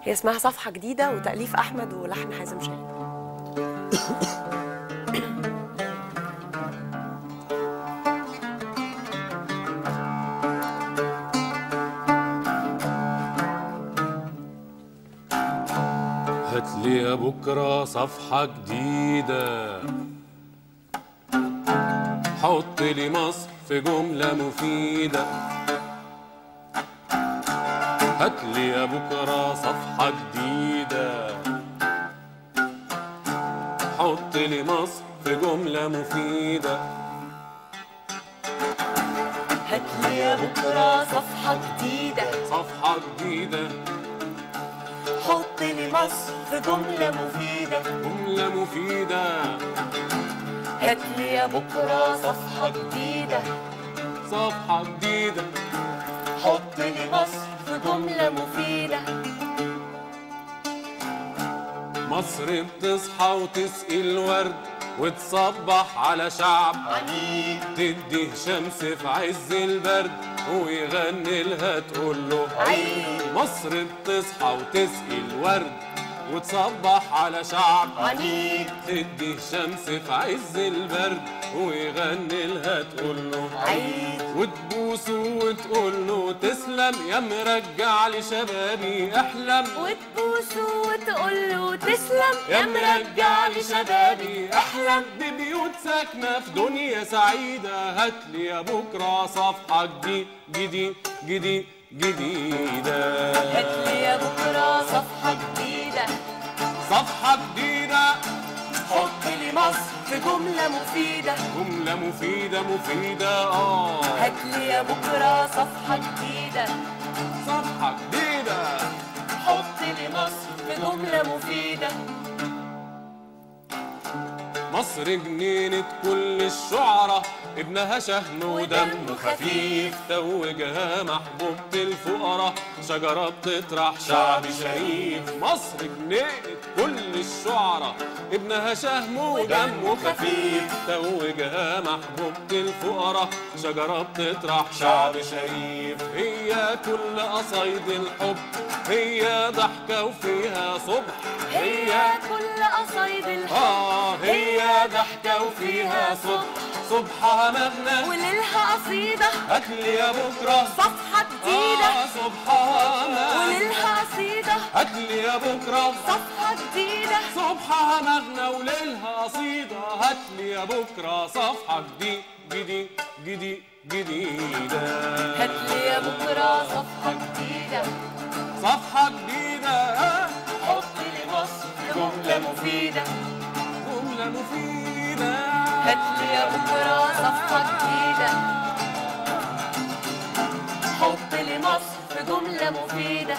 هي اسمها صفحة جديدة وتأليف أحمد ولحن حازم شاهين هاتلي يا بكرة صفحة جديدة حط لي مصر في جملة مفيدة هاتلي يا بكرة صفحة جديدة حط لي مصر في جملة مفيدة هاتلي يا بكرة صفحة جديدة صفحة جديدة حط لي مصر في جملة مفيدة جملة مفيدة هاتلي يا بكرة صفحة جديدة صفحة جديدة حط لي مصر في جملة مفيدة مصر بتصحى وتسقي الورد وتصبح على شعب عنيد تدي شمس في عز البرد ويغني لها تقول له عيد. مصر بتصحى وتسقي الورد وتصبح على شعب عنيد تدي شمس في عز البرد ويغني لها تقول له عيد وتبوسه وتقول له تسلم يا مرجع لي شبابي احلم وتبوسه وتقول له تسلم يا مرجع لي شبابي احلم ببيوت ساكنه في دنيا سعيده هاتلي يا بكره صفحه جديد جديد جديد جديده هاتلي يا بكرة صفحة جديدة صفحه جديده حط لي مصر في جملة مفيدة جمله مفيده مفيده اه هاتلي يا بكرة صفحة جديدة صفحه جديده حط لي مصر في جملة مفيدة مصر جنينة كل الشعراء ابنها شهم ودمه خفيف توجها محبوبة الفقراء شجرة بتطرح شعب شريف مصر جنينة كل الشعراء ابنها شهم ودمه خفيف توجها محبوبة الفقراء شجرة بتطرح شعب شريف هي كل قصايد الحب هي ضحكة وفيها صبح هي كل قصايد الحب آه هي ضحكة وفيها صبح صبحها مغنى وليلها قصيدة هاتلي يا بكرة صفحة جديدة آه صبحها مغنى وليلها قصيدة هاتلي يا بكرة صفحة جديدة صبحها مغنى وليلها قصيدة هاتلي يا بكرة صفحة جديد جديد جديد جديدة هاتلي يا بكرة صفحة جديدة صفحة جديدة حط لي مصر في جملة مفيدة جملة مفيدة هاتلي يا بكرة صفحة جديدة حط لي مصر في جملة مفيدة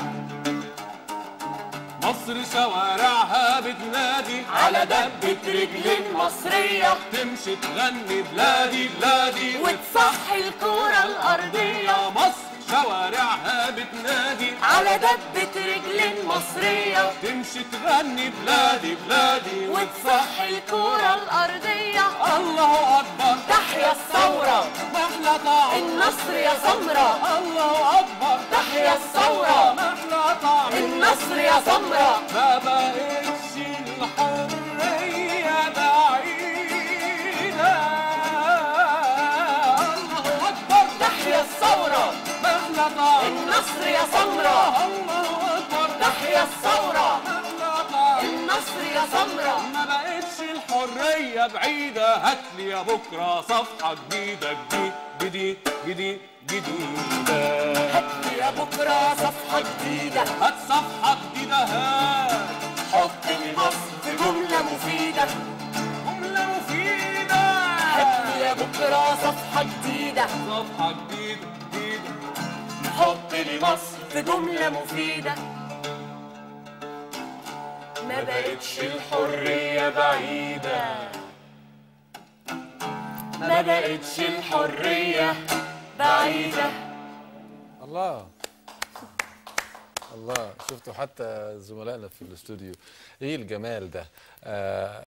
مصر شوارعها بتنادي على دبة رجل مصرية تمشي تغني بلادي بلادي وتصحي الكرة الأرضية يا مصر شوارعها بتنادي على دبة رجل مصرية تمشي تغني بلادي بلادي وتصحي الكرة الأرضية الله أكبر تحيا الثورة محلى طعم النصر يا سمرة الله أكبر تحيا الثورة محلى طعم النصر يا سمرة ما بقتش الحرية بعيدة الله أكبر تحيا الثورة محلى طعم النصر يا سمرة الله أكبر تحيا الثورة محلى طعم النصر يا سمرة ما بقتش الحرية بعيدة هاتلي يا بكرة صفحة جديدة جديد جديد جديد جديدة هاتلي يا بكرة صفحة جديدة هات صفحة جديدة هات حط لي مصر في جملة مفيدة جملة مفيدة هاتلي يا بكرة صفحة جديدة صفحة جديدة جديدة حط لي مصر في جملة مفيدة ما بقتش الحرية بعيدة ما بقتش الحرية بعيدة الله الله شفتوا حتى زملائنا في الاستوديو ايه الجمال ده آه